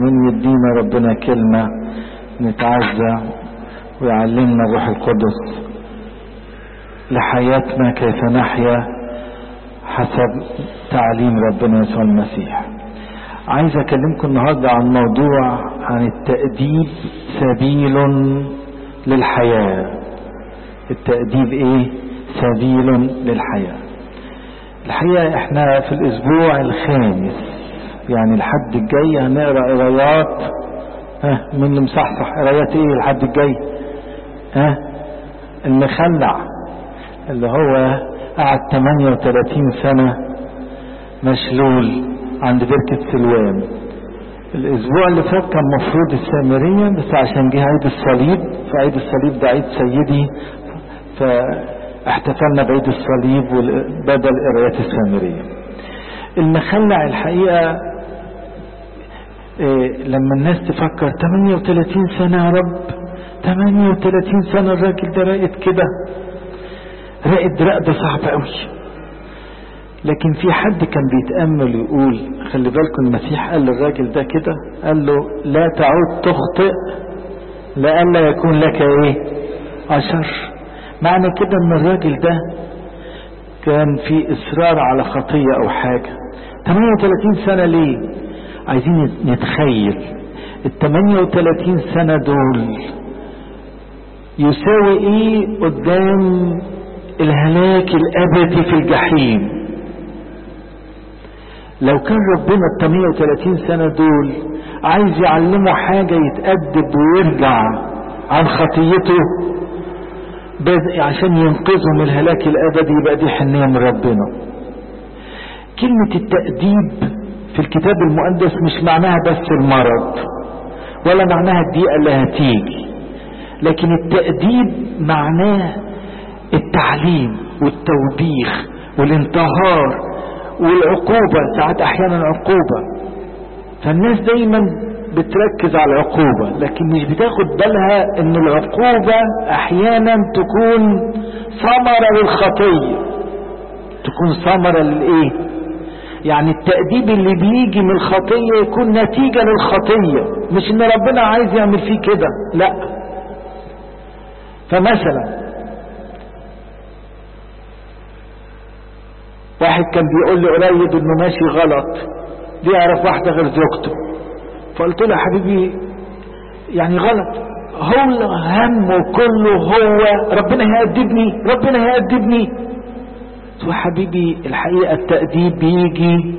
من يدينا ربنا كلمة نتعزى ويعلمنا الروح القدس لحياتنا كيف نحيا حسب تعليم ربنا يسوع المسيح عايز اكلمكم النهارده عن موضوع عن التأديب سبيل للحياة التأديب ايه سبيل للحياة الحقيقة احنا في الاسبوع الخامس يعني الحد الجاي هنقرا قرايات ها من اللي مصحصح قرايات ايه الحد الجاي ها المخلع اللي هو قعد 38 سنة مشلول عند بركة سلوان الاسبوع اللي فات كان مفروض السامرية بس عشان جه عيد الصليب فعيد الصليب ده عيد سيدي فاحتفلنا بعيد الصليب بدل قرايات السامرية المخلع الحقيقة إيه لما الناس تفكر 38 سنة يا رب 38 سنة الراجل ده راقد كده راقد رقدة صعبة قوي لكن في حد كان بيتأمل ويقول خلي بالكم المسيح قال للراجل ده كده قال له لا تعود تخطئ لئلا يكون لك ايه أشر معنى كده ان الراجل ده كان في اصرار على خطية او حاجة 38 سنة ليه عايزين نتخيل ال 38 سنة دول يساوي ايه قدام الهلاك الابدي في الجحيم لو كان ربنا ال 38 سنة دول عايز يعلمه حاجة يتأدب ويرجع عن خطيته عشان ينقذه من الهلاك الابدي يبقى دي حنية من ربنا كلمة التأديب في الكتاب المقدس مش معناها بس المرض ولا معناها الدقيقة اللي هتيجي لكن التأديب معناه التعليم والتوبيخ والانتهار والعقوبة ساعات احيانا عقوبة فالناس دايما بتركز على العقوبة لكن مش بتاخد بالها ان العقوبة احيانا تكون ثمرة للخطية تكون ثمرة للايه يعني التأديب اللي بيجي من الخطية يكون نتيجة للخطية مش ان ربنا عايز يعمل فيه كده لا فمثلا واحد كان بيقول لي قريب انه ماشي غلط بيعرف واحدة غير زوجته فقلت له يا حبيبي يعني غلط هو همه كله هو ربنا هيأدبني ربنا هيأدبني قلت له حبيبي الحقيقة التأديب بيجي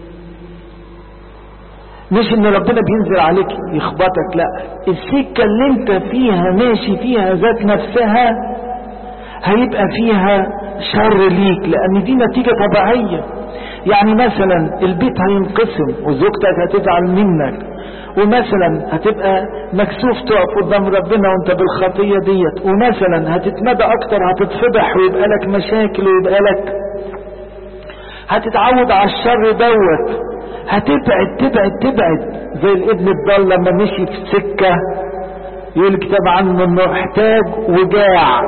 مش ان ربنا بينزل عليك يخبطك لا السكة اللي انت فيها ماشي فيها ذات نفسها هيبقى فيها شر ليك لان دي نتيجة طبيعية يعني مثلا البيت هينقسم وزوجتك هتزعل منك ومثلا هتبقى مكسوف تقف قدام ربنا وانت بالخطية ديت ومثلا هتتمدى اكتر هتتفضح ويبقى لك مشاكل ويبقى لك هتتعود على الشر دوت هتبعد تبعد تبعد زي الابن الضال لما مشي في سكة يقول الكتاب عنه انه احتاج وجاع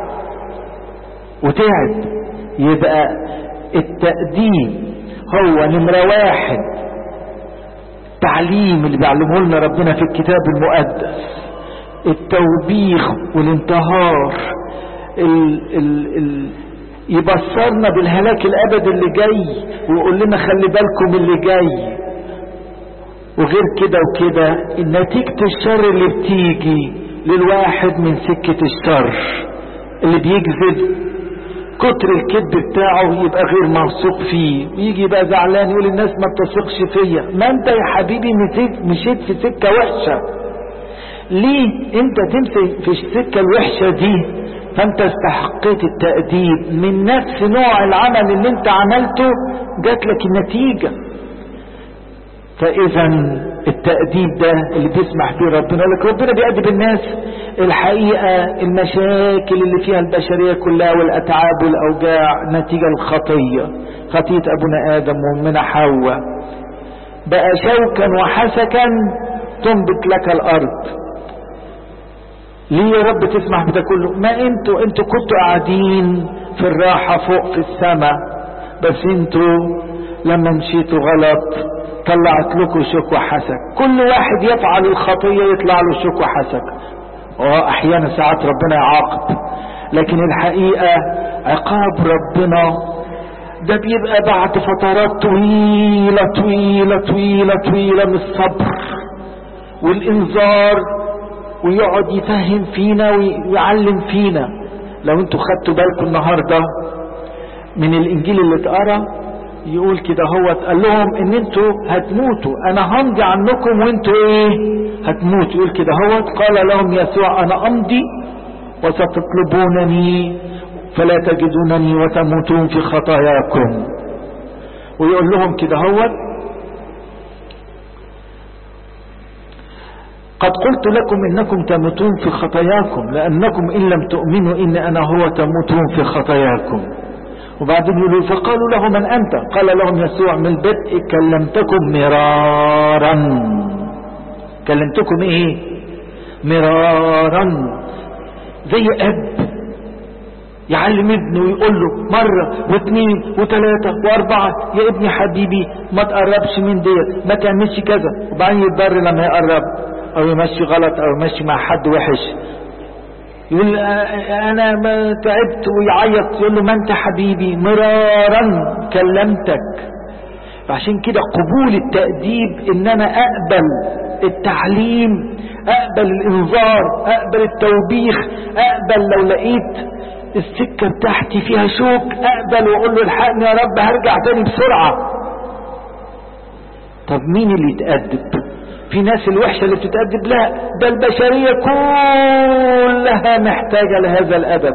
وتعب يبقى التقديم هو نمرة واحد التعليم اللي بيعلمه لنا ربنا في الكتاب المقدس التوبيخ والانتهار ال ال ال يبصرنا بالهلاك الابدي اللي جاي ويقول لنا خلي بالكم اللي جاي وغير كده وكده نتيجة الشر اللي بتيجي للواحد من سكة الشر اللي بيكذب كتر الكذب بتاعه يبقى غير موثوق فيه ويجي يبقى زعلان يقول الناس ما بتثقش فيا ما انت يا حبيبي مشيت في سكة وحشة ليه انت تمشي في السكة الوحشة دي فانت استحقيت التأديب من نفس نوع العمل اللي انت عملته جات لك النتيجة فاذا التأديب ده اللي بيسمح فيه ربنا لك ربنا بيأدب الناس الحقيقة المشاكل اللي فيها البشرية كلها والأتعاب والأوجاع نتيجة الخطية خطية أبونا آدم وأمنا حواء بقى شوكا وحسكا تنبت لك الأرض ليه يا رب تسمح بده كله ما انتوا انتوا كنتوا قاعدين في الراحة فوق في السماء بس انتوا لما مشيتوا غلط طلعت لكم شكوى حسك كل واحد يفعل الخطية يطلع له شكوى حسك واحيانا ساعات ربنا يعاقب لكن الحقيقة عقاب ربنا ده بيبقى بعد فترات طويلة طويلة طويلة طويلة من الصبر والانذار ويقعد يفهم فينا ويعلم فينا لو انتوا خدتوا بالكم النهاردة من الانجيل اللي اتقرا يقول كده هو قال لهم ان انتوا هتموتوا انا همضي عنكم وانتوا ايه هتموتوا يقول كده هو قال لهم يسوع انا امضي وستطلبونني فلا تجدونني وتموتون في خطاياكم ويقول لهم كده هو قد قلت لكم انكم تموتون في خطاياكم لانكم ان لم تؤمنوا ان انا هو تموتون في خطاياكم وبعدين يقولوا فقالوا له من انت قال لهم يسوع من البدء كلمتكم مرارا كلمتكم ايه مرارا زي اب يعلم ابنه ويقول له مرة واثنين وثلاثة واربعة يا ابني حبيبي ما تقربش من ديت ما تعملش كذا وبعدين يتضر لما يقرب او يمشي غلط او يمشي مع حد وحش يقول انا ما تعبت ويعيط يقول له ما انت حبيبي مرارا كلمتك فعشان كده قبول التأديب ان انا اقبل التعليم اقبل الانذار اقبل التوبيخ اقبل لو لقيت السكة بتاعتي فيها شوك اقبل واقول له الحقني يا رب هرجع تاني بسرعة طب مين اللي يتأدب في ناس الوحشة اللي بتتأدب لا ده البشرية كلها محتاجة لهذا الأدب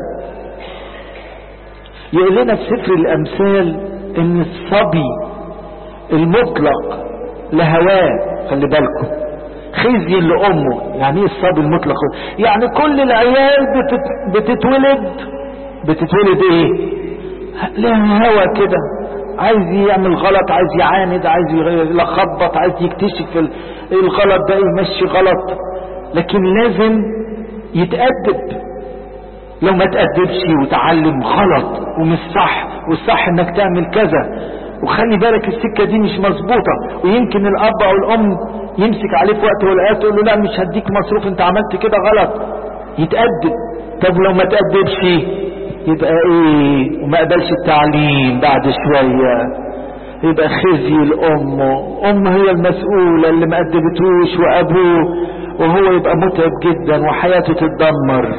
يقول لنا في سفر الأمثال إن الصبي المطلق لهواه خلي بالكم خزي لأمه يعني ايه الصبي المطلق يعني كل العيال بتت... بتتولد بتتولد ايه لها هوا كده عايز يعمل غلط عايز يعاند عايز يلخبط عايز يكتشف الغلط ده يمشي غلط لكن لازم يتأدب لو ما تأدبش وتعلم غلط ومش صح والصح انك تعمل كذا وخلي بالك السكة دي مش مظبوطة ويمكن الاب او الام يمسك عليه في وقت والآيات تقول له لا مش هديك مصروف انت عملت كده غلط يتأدب طب لو ما تأدبش يبقى ايه وما قبلش التعليم بعد شوية يبقى خزي الام ام هي المسؤولة اللي ما قدبتوش وابوه وهو يبقى متعب جدا وحياته تتدمر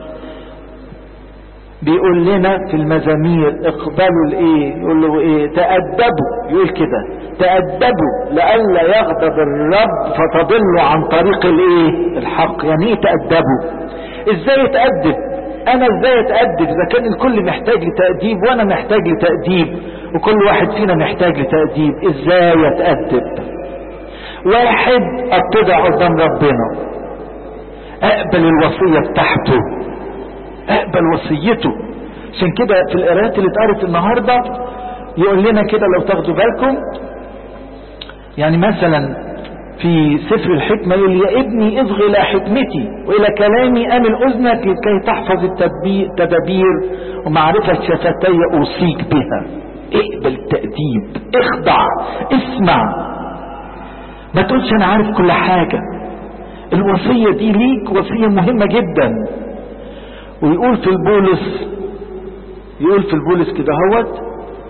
بيقول لنا في المزامير اقبلوا الايه يقول له ايه تأدبوا يقول كده تأدبوا لئلا يغضب الرب فتضلوا عن طريق الايه الحق يعني ايه تأدبوا ازاي يتأدب انا ازاي اتأدب اذا كان الكل محتاج لتأديب وانا محتاج لتأديب وكل واحد فينا محتاج لتأديب ازاي اتأدب واحد اتضع قدام ربنا اقبل الوصية بتاعته اقبل وصيته عشان كده في القراءات اللي اتقرت النهارده يقول لنا كده لو تاخدوا بالكم يعني مثلا في سفر الحكمة يقول يا ابني اصغ الى حكمتي والى كلامي امل اذنك لكي تحفظ التدابير ومعرفة شفتي اوصيك بها اقبل التأديب اخضع اسمع ما تقولش انا عارف كل حاجة الوصية دي ليك وصية مهمة جدا ويقول في البولس يقول في البولس كده هوت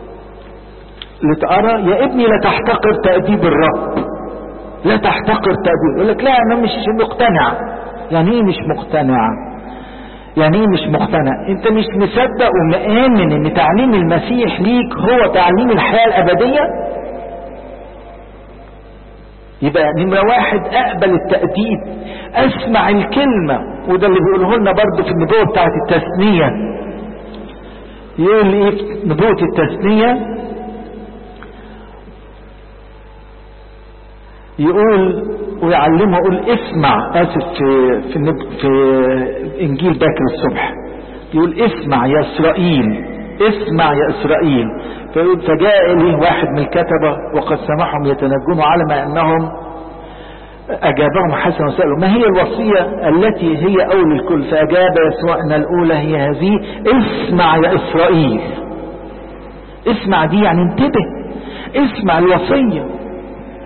لتقرا يا ابني لا تحتقر تأديب الرب لا تحتقر تأديب يقول لك لا انا مش مقتنع يعني ايه مش مقتنع يعني ايه مش مقتنع انت مش مصدق ومآمن ان تعليم المسيح ليك هو تعليم الحياة الابدية يبقى نمرة واحد اقبل التأديب اسمع الكلمة وده اللي بيقوله لنا برضه في النبوة بتاعت التثنية يقول ايه في نبوة التثنية يقول ويعلمه يقول اسمع اسف في في, النب في انجيل باكر الصبح يقول اسمع يا اسرائيل اسمع يا اسرائيل فيقول فجاء اليه واحد من الكتبة وقد سمعهم يتنجون علم انهم اجابهم حسن وسألوا ما هي الوصية التي هي اول الكل فاجاب يسوع ان الاولى هي هذه اسمع يا اسرائيل اسمع دي يعني انتبه اسمع الوصية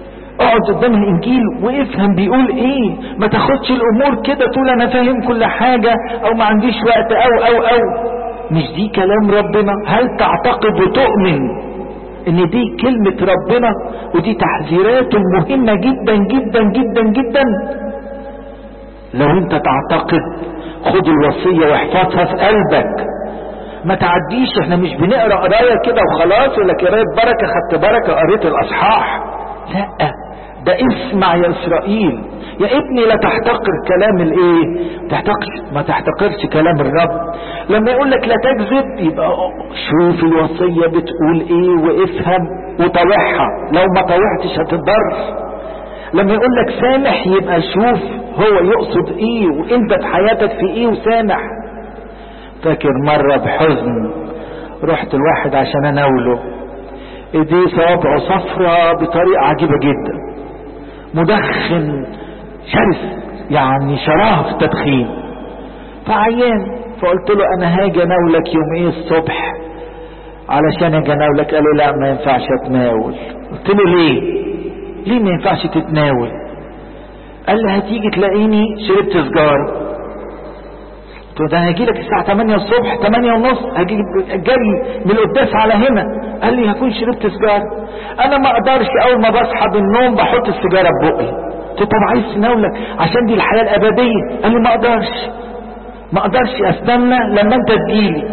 اقعد قدام الانجيل وافهم بيقول ايه ما تاخدش الامور كده تقول انا فاهم كل حاجة او ما عنديش وقت او او او مش دي كلام ربنا هل تعتقد وتؤمن ان دي كلمة ربنا ودي تحذيراته المهمة جدا جدا جدا جدا لو انت تعتقد خد الوصية واحفظها في قلبك ما تعديش احنا مش بنقرا قرايه كده وخلاص ولا قرايه بركه خدت بركه قريت الاصحاح لا ده اسمع يا اسرائيل يا ابني لا تحتقر كلام الايه تحتقر ما تحتقرش كلام الرب لما يقول لك لا تكذب يبقى شوف الوصيه بتقول ايه وافهم وطوعها لو ما طوعتش هتضر لما يقول لك سامح يبقى شوف هو يقصد ايه وانت في حياتك في ايه وسامح فاكر مرة بحزن رحت الواحد عشان اناوله ايديه صوابعه صفرة بطريقة عجيبة جدا مدخن شرس يعني شراه في التدخين فعيان فقلت له انا هاجي اناولك يوم ايه الصبح علشان اجي اناولك قال لي لا ما ينفعش اتناول قلت له ليه ليه ما ينفعش تتناول قال لي هتيجي تلاقيني شربت سجاره قلت له ده انا هجي لك الساعه 8 الصبح 8 ونص هجي جري من القداس على هنا قال لي هكون شربت سجاره انا ما اقدرش اول ما بصحى من النوم بحط السيجاره في بقي قلت له طب عايز تناولك عشان دي الحياه الابديه قال لي ما اقدرش ما اقدرش استنى لما انت تجيلي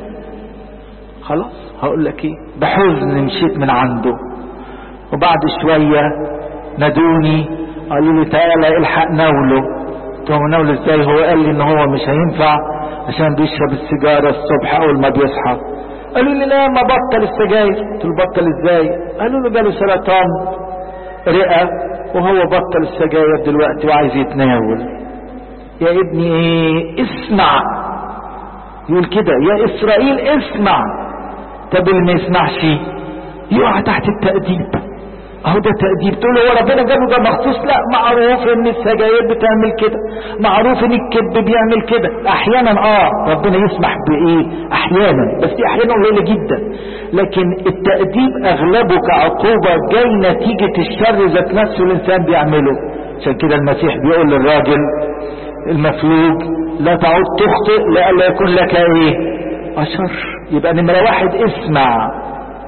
خلاص هقول لك ايه بحزن مشيت من عنده وبعد شويه نادوني قالوا لي تعالى الحق ناوله قلت لهم ناوله ازاي هو قال لي ان هو مش هينفع عشان بيشرب السيجاره الصبح اول ما بيصحى قالوا لي لا ما بطل السجاير قلت له بطل ازاي قالوا له جاله سرطان رئه وهو بطل السجاير دلوقتي وعايز يتناول يا ابني ايه اسمع يقول كده يا اسرائيل اسمع طب اللي ما يسمعش يقع تحت التأديب اهو ده تأديب تقول له هو ربنا جابه ده مخصوص لا معروف ان السجاير بتعمل كده معروف ان الكذب بيعمل كده احيانا اه ربنا يسمح بايه احيانا بس دي احيانا قليله جدا لكن التأديب اغلبه كعقوبه جاي نتيجه الشر ذات نفسه الانسان بيعمله عشان كده المسيح بيقول للراجل المفلوج لا تعود تخطئ لئلا يكون لك ايه اشر يبقى نمره واحد اسمع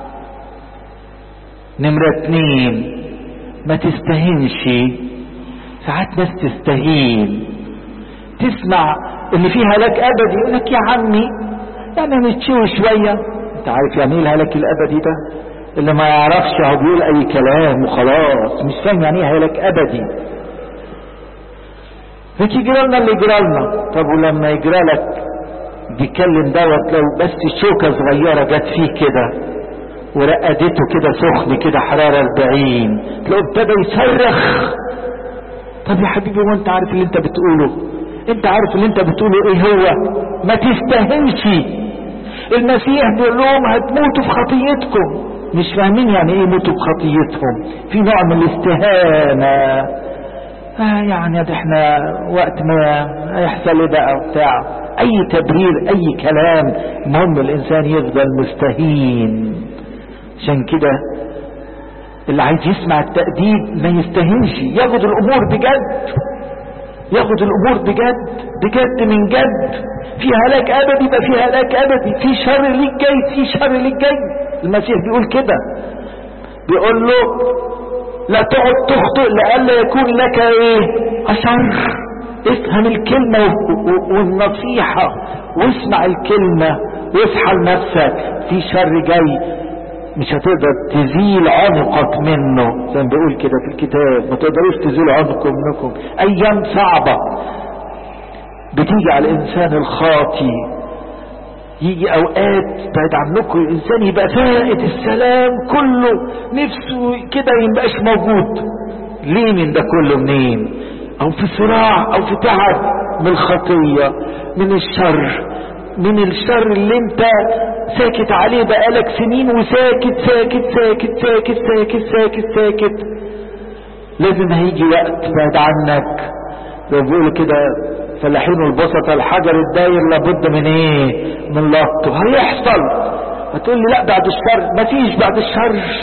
نمرة اتنين ما تستهينش ساعات ناس تستهين تسمع ان في هلاك ابدي يقول لك يا عمي يعني نتشوي شوية انت عارف يعني ايه الهلاك الابدي ده اللي ما يعرفش هو بيقول اي كلام وخلاص مش فاهم يعني ايه هلاك ابدي هيك يجرى لنا اللي يجرى لنا طب ولما يجرى لك بيتكلم دوت لو بس شوكة صغيرة جت فيه كده ورقدته كده سخن كده حرارة 40 تلاقيه ابتدى يصرخ طب يا حبيبي وانت عارف اللي انت بتقوله انت عارف اللي انت بتقوله ايه هو ما تستهنش المسيح بيقول لهم هتموتوا في خطيتكم مش فاهمين يعني ايه موتوا بخطيتهم في نوع من الاستهانة آه يعني ده احنا وقت ما هيحصل ايه بقى وبتاع اي تبرير اي كلام المهم الانسان يفضل مستهين عشان كده اللي عايز يسمع التأديب ما يستهنش ياخد الامور بجد ياخد الامور بجد بجد من جد في هلاك ابدي يبقى في هلاك ابدي في شر ليك جاي في شر ليك جاي المسيح بيقول كده بيقول له لا تقعد تخطئ لئلا يكون لك ايه اشر افهم الكلمة والنصيحة واسمع الكلمة واصحى لنفسك في شر جاي مش هتقدر تزيل عنقك منه زي ما بيقول كده في الكتاب ما تقدروش تزيلوا عنقكم منكم ايام صعبة بتيجي على الانسان الخاطي يجي اوقات بعد عنكم الانسان يبقى فائد السلام كله نفسه كده يبقاش موجود ليه من ده كله منين او في صراع او في تعب من الخطية من الشر من الشر اللي انت ساكت عليه بقالك سنين وساكت ساكت ساكت ساكت ساكت ساكت ساكت لازم هيجي وقت بعد عنك زي ما بيقولوا كده فلاحين البسطة الحجر الداير لابد من ايه من لطه هيحصل هتقول لي لا بعد الشر مفيش بعد الشر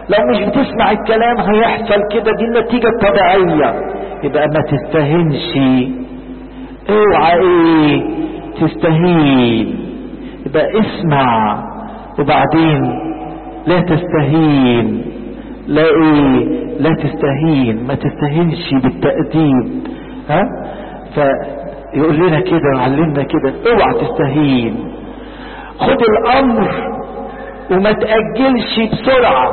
لو مش بتسمع الكلام هيحصل كده دي النتيجة الطبيعية يبقى ما تستهنش اوعى ايه تستهين يبقى اسمع وبعدين لا تستهين لا ايه لا تستهين ما تستهينش بالتأديب ها فيقول لنا كده وعلمنا كده اوعى تستهين خد الامر وما تأجلش بسرعة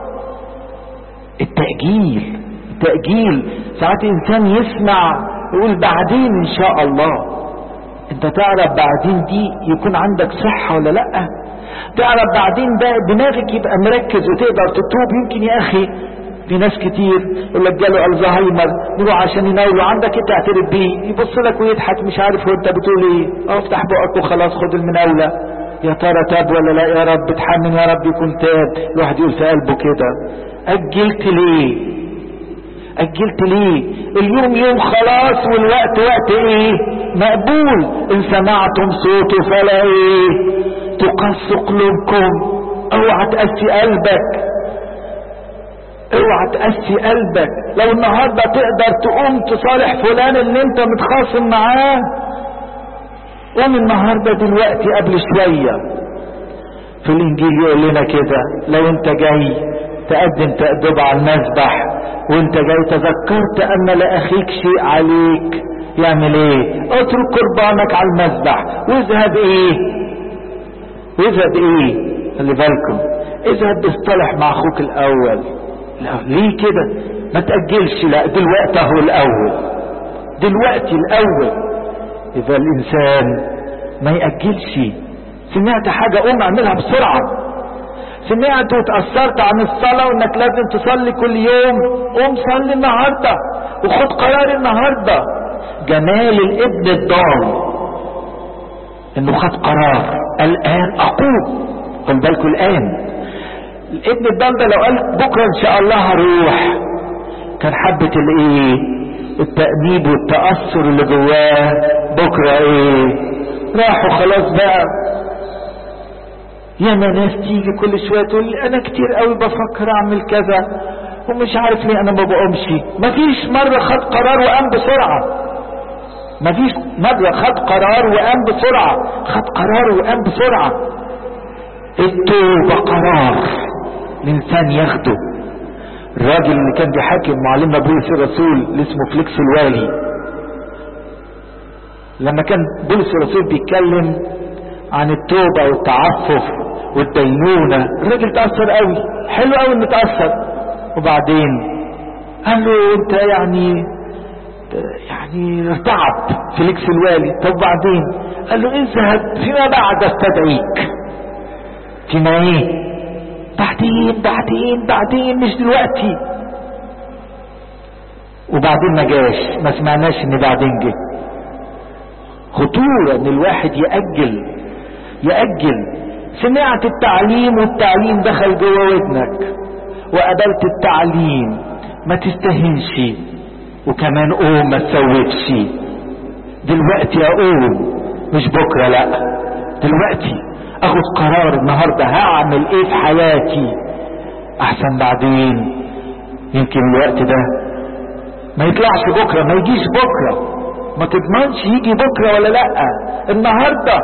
التأجيل التأجيل ساعات انسان يسمع يقول بعدين ان شاء الله انت تعرف بعدين دي يكون عندك صحة ولا لا تعرف بعدين ده دماغك يبقى مركز وتقدر تتوب يمكن يا اخي في ناس كتير يقول لك جاله الزهايمر نروح عشان يناوله عندك ايه تعترف بيه يبص لك ويضحك مش عارف هو انت بتقول ايه اه افتح بقك وخلاص خد المناوله يا ترى تاب ولا لا يا رب اتحمل يا رب يكون تاب الواحد يقول في قلبه كده اجلت ليه اجلت ليه اليوم يوم خلاص والوقت وقت ايه مقبول ان سمعتم صوته فلا ايه تقص قلوبكم اوعى تقسي قلبك اوعى تقسي قلبك لو النهارده تقدر تقوم تصالح فلان اللي انت متخاصم معاه قوم النهارده دلوقتي قبل شويه في الانجيل يقول لنا كده لو انت جاي تقدم تأدب على المذبح وانت جاي تذكرت ان لاخيك شيء عليك يعمل ايه اترك قربانك على المذبح واذهب ايه واذهب ايه خلي بالكم اذهب اصطلح مع اخوك الاول لا ليه كده ما تأجلش لا دلوقتي هو الاول دلوقتي الاول اذا الانسان ما يأجلش سمعت حاجة قوم اعملها بسرعة سمعت وتأثرت عن الصلاة وانك لازم تصلي كل يوم قوم صلي النهاردة وخد قرار النهاردة جمال الابن الضال انه خد قرار الان اقوم خد بالكم الان الابن الضال ده لو قال بكرة ان شاء الله هروح كان حبة الايه التأنيب والتأثر اللي جواه بكرة ايه راحوا خلاص بقى ياما ناس تيجي كل شويه تقول لي انا كتير قوي بفكر اعمل كذا ومش عارف ليه انا ما بقومش مفيش مره خد قرار وقام بسرعه مفيش مره خد قرار وقام بسرعه خد قرار وقام بسرعه التوبه قرار الانسان ياخده الراجل اللي كان بيحاكم معلمنا بولس الرسول اللي اسمه فليكس الوالي لما كان بولس الرسول بيتكلم عن التوبة والتعفف والدينونة الراجل تأثر قوي حلو قوي انه تأثر وبعدين قال له انت يعني يعني ارتعب فيليكس الوالي طب بعدين قال له اذهب فيما بعد استدعيك فيما ايه بعدين بعدين بعدين مش دلوقتي وبعدين ما جاش ما سمعناش ان بعدين جه خطورة ان الواحد يأجل يأجل سمعت التعليم والتعليم دخل جوه ودنك وقبلت التعليم ما تستهنش وكمان قوم ما تسوفش دلوقتي اقوم مش بكرة لا دلوقتي اخد قرار النهاردة هعمل ايه في حياتي احسن بعدين يمكن الوقت ده ما يطلعش بكرة ما يجيش بكرة ما تضمنش يجي بكرة ولا لا النهاردة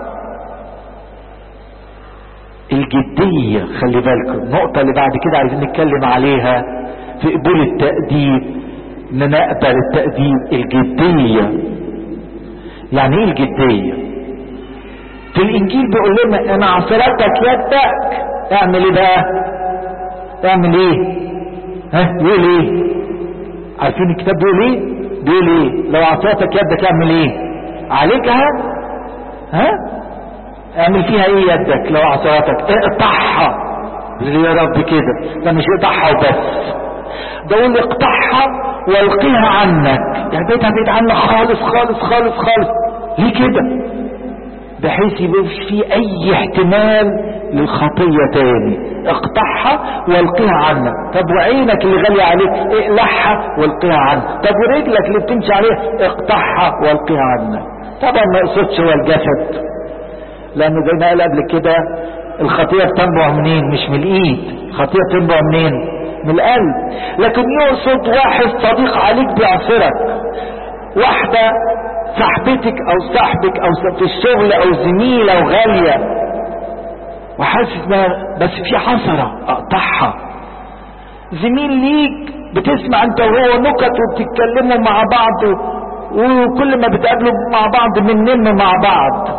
الجدية خلي بالكم النقطة اللي بعد كده عايزين نتكلم عليها في قبول التأديب ان نقبل التأديب الجدية يعني ايه الجدية في الانجيل بيقول لنا ان عصرتك يدك اعمل ايه بقى اعمل ايه ها يقول ايه عارفين الكتاب بيقول ايه بيقول ايه لو عصرتك يدك اعمل ايه عليكها ها اعمل فيها ايه يدك لو عصرتك اقطعها يا رب كده ده مش اقطعها وبس ده يقول اقطعها والقيها عنك يعني بيتها بعيد عنك خالص خالص خالص خالص ليه كده بحيث يبقاش في اي احتمال للخطية تاني اقطعها والقيها عنك طب وعينك اللي غالية عليك اقلعها والقيها عنك طب ورجلك اللي بتمشي عليها اقطعها والقيها عنك طبعا ما يقصدش هو الجسد لانه زي ما قال قبل كده الخطية بتنبع منين مش من الايد الخطية بتنبع منين من القلب لكن يقصد واحد صديق عليك بيعصرك واحدة صاحبتك او صاحبك او في الشغل او زميلة وغالية وحاسس بس في عصرة اقطعها زميل ليك بتسمع انت وهو نكت وبتتكلموا مع بعض وكل ما بتقابلوا مع بعض بننم مع بعض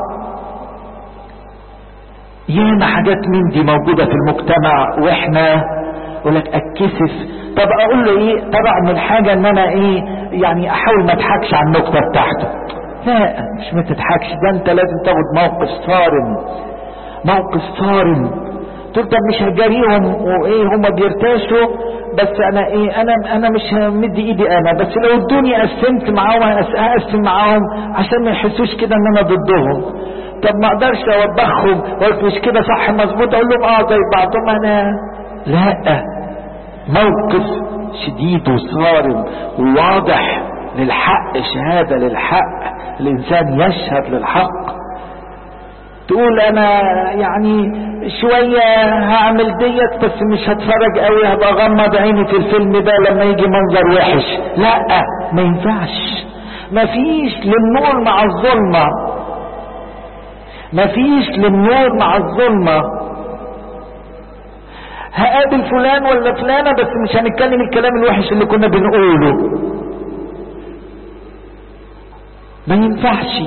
ياما حاجات من دي موجودة في المجتمع واحنا يقول لك اتكسف طب اقول له ايه طبعا من حاجة ان انا ايه يعني احاول ما اضحكش على النكتة بتاعته لا مش ما تضحكش ده انت لازم تاخد موقف صارم موقف صارم تقول طب مش هجاريهم وايه هما بيرتاشوا بس انا ايه انا انا مش همدي ايدي انا بس لو ادوني قسمت معاهم هقسم معاهم عشان ما يحسوش كده ان انا ضدهم طب ما اقدرش اوبخهم قلت مش كده صح مظبوط اقول لهم اه زي بعضهم انا لا موقف شديد وصارم وواضح للحق شهادة للحق الانسان يشهد للحق تقول انا يعني شوية هعمل ديت بس مش هتفرج قوي هبقى اغمض عيني في الفيلم ده لما يجي منظر وحش لا ما ينفعش مفيش للنور مع الظلمة مفيش للنور مع الظلمة هقابل فلان ولا فلانة بس مش هنتكلم الكلام الوحش اللي كنا بنقوله ما ينفعش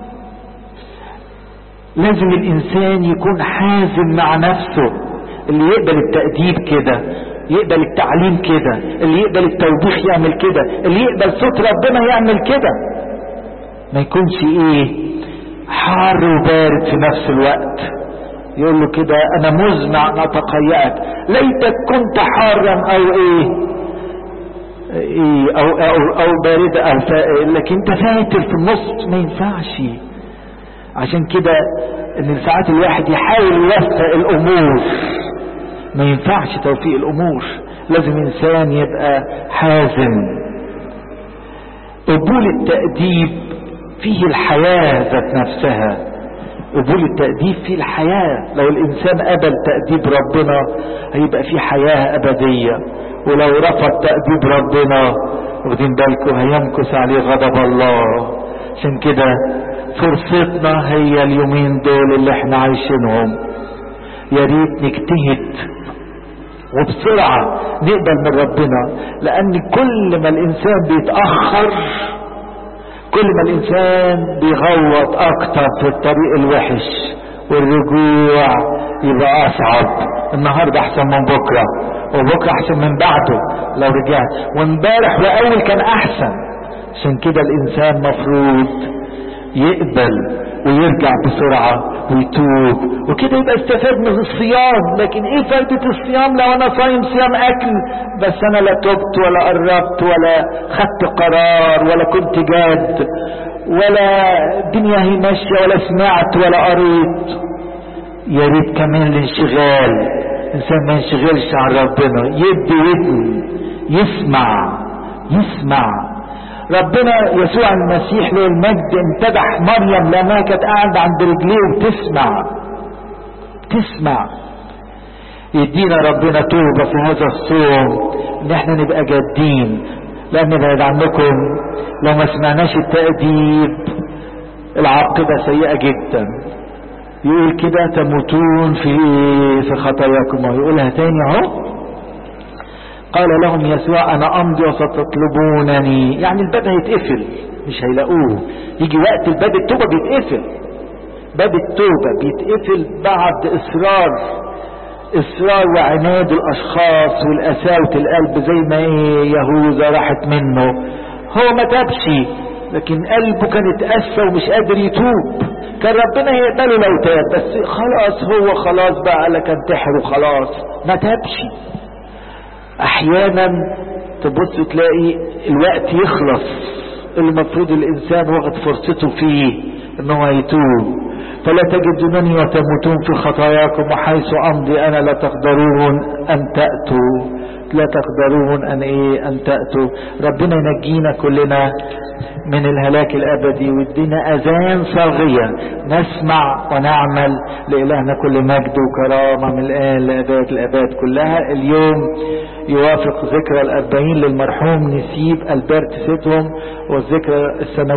لازم الانسان يكون حازم مع نفسه اللي يقبل التأديب كده يقبل التعليم كده اللي يقبل التوبيخ يعمل كده اللي يقبل صوت ربنا يعمل كده ما يكونش ايه حار وبارد في نفس الوقت يقول له كده انا مزمع ان اتقيأك ليتك كنت حارا او ايه إيه او او او بارد او لكن انت فاتر في النص ما ينفعش عشان كده ان ساعات الواحد يحاول يوفق الامور ما ينفعش توفيق الامور لازم انسان يبقى حازم قبول التأديب فيه الحياة ذات نفسها قبول التأديب فيه الحياة لو الإنسان قبل تأديب ربنا هيبقى فيه حياة أبدية ولو رفض تأديب ربنا واخدين بالكم هيمكث عليه غضب الله عشان كده فرصتنا هي اليومين دول اللي احنا عايشينهم يا ريت نجتهد وبسرعة نقبل من ربنا لأن كل ما الإنسان بيتأخر كل ما الإنسان بيغوط أكتر في الطريق الوحش والرجوع يبقى أصعب النهاردة أحسن من بكرة وبكرة أحسن من بعده لو رجعت وامبارح وأول كان أحسن عشان كده الإنسان مفروض يقبل ويرجع بسرعة ويتوب وكده يبقى استفاد من الصيام لكن ايه فايدة الصيام لو انا صايم صيام اكل بس انا لا تبت ولا قربت ولا خدت قرار ولا كنت جاد ولا الدنيا هي ماشية ولا سمعت ولا قريت يا ريت كمان الانشغال الانسان ما ينشغلش عن ربنا يدي ودن يسمع يسمع ربنا يسوع المسيح له المجد امتدح مريم لانها كانت قاعده عند رجليه وبتسمع تسمع يدينا ربنا توبه في هذا الصوم ان احنا نبقى جادين لان بعد عنكم لو ما سمعناش التأديب العاقبه سيئه جدا يقول كده تموتون في في خطاياكم ويقولها تاني اهو قال لهم يسوع انا امضي وستطلبونني يعني الباب هيتقفل مش هيلاقوه يجي وقت الباب التوبه بيتقفل باب التوبه بيتقفل بعد اصرار اصرار وعناد الاشخاص والقساوه القلب زي ما ايه يهوذا راحت منه هو ما تابش لكن قلبه كان اتأسى ومش قادر يتوب كان ربنا يقبله لو تاب بس خلاص هو خلاص بقى لك انتحر وخلاص ما تابش احيانا تبص تلاقي الوقت يخلص اللي المفروض الانسان واخد فرصته فيه ان هو يتوب فلا تجدونني وتموتون في خطاياكم وحيث امضي انا لا تقدرون ان تاتوا لا تقدرون ان ايه ان تاتوا ربنا ينجينا كلنا من الهلاك الابدي وادينا اذان صاغية نسمع ونعمل لالهنا كل مجد وكرامة من الان لاباد الاباد كلها اليوم يوافق ذكرى الاربعين للمرحوم نسيب البرت سيتهم والذكرى السنوية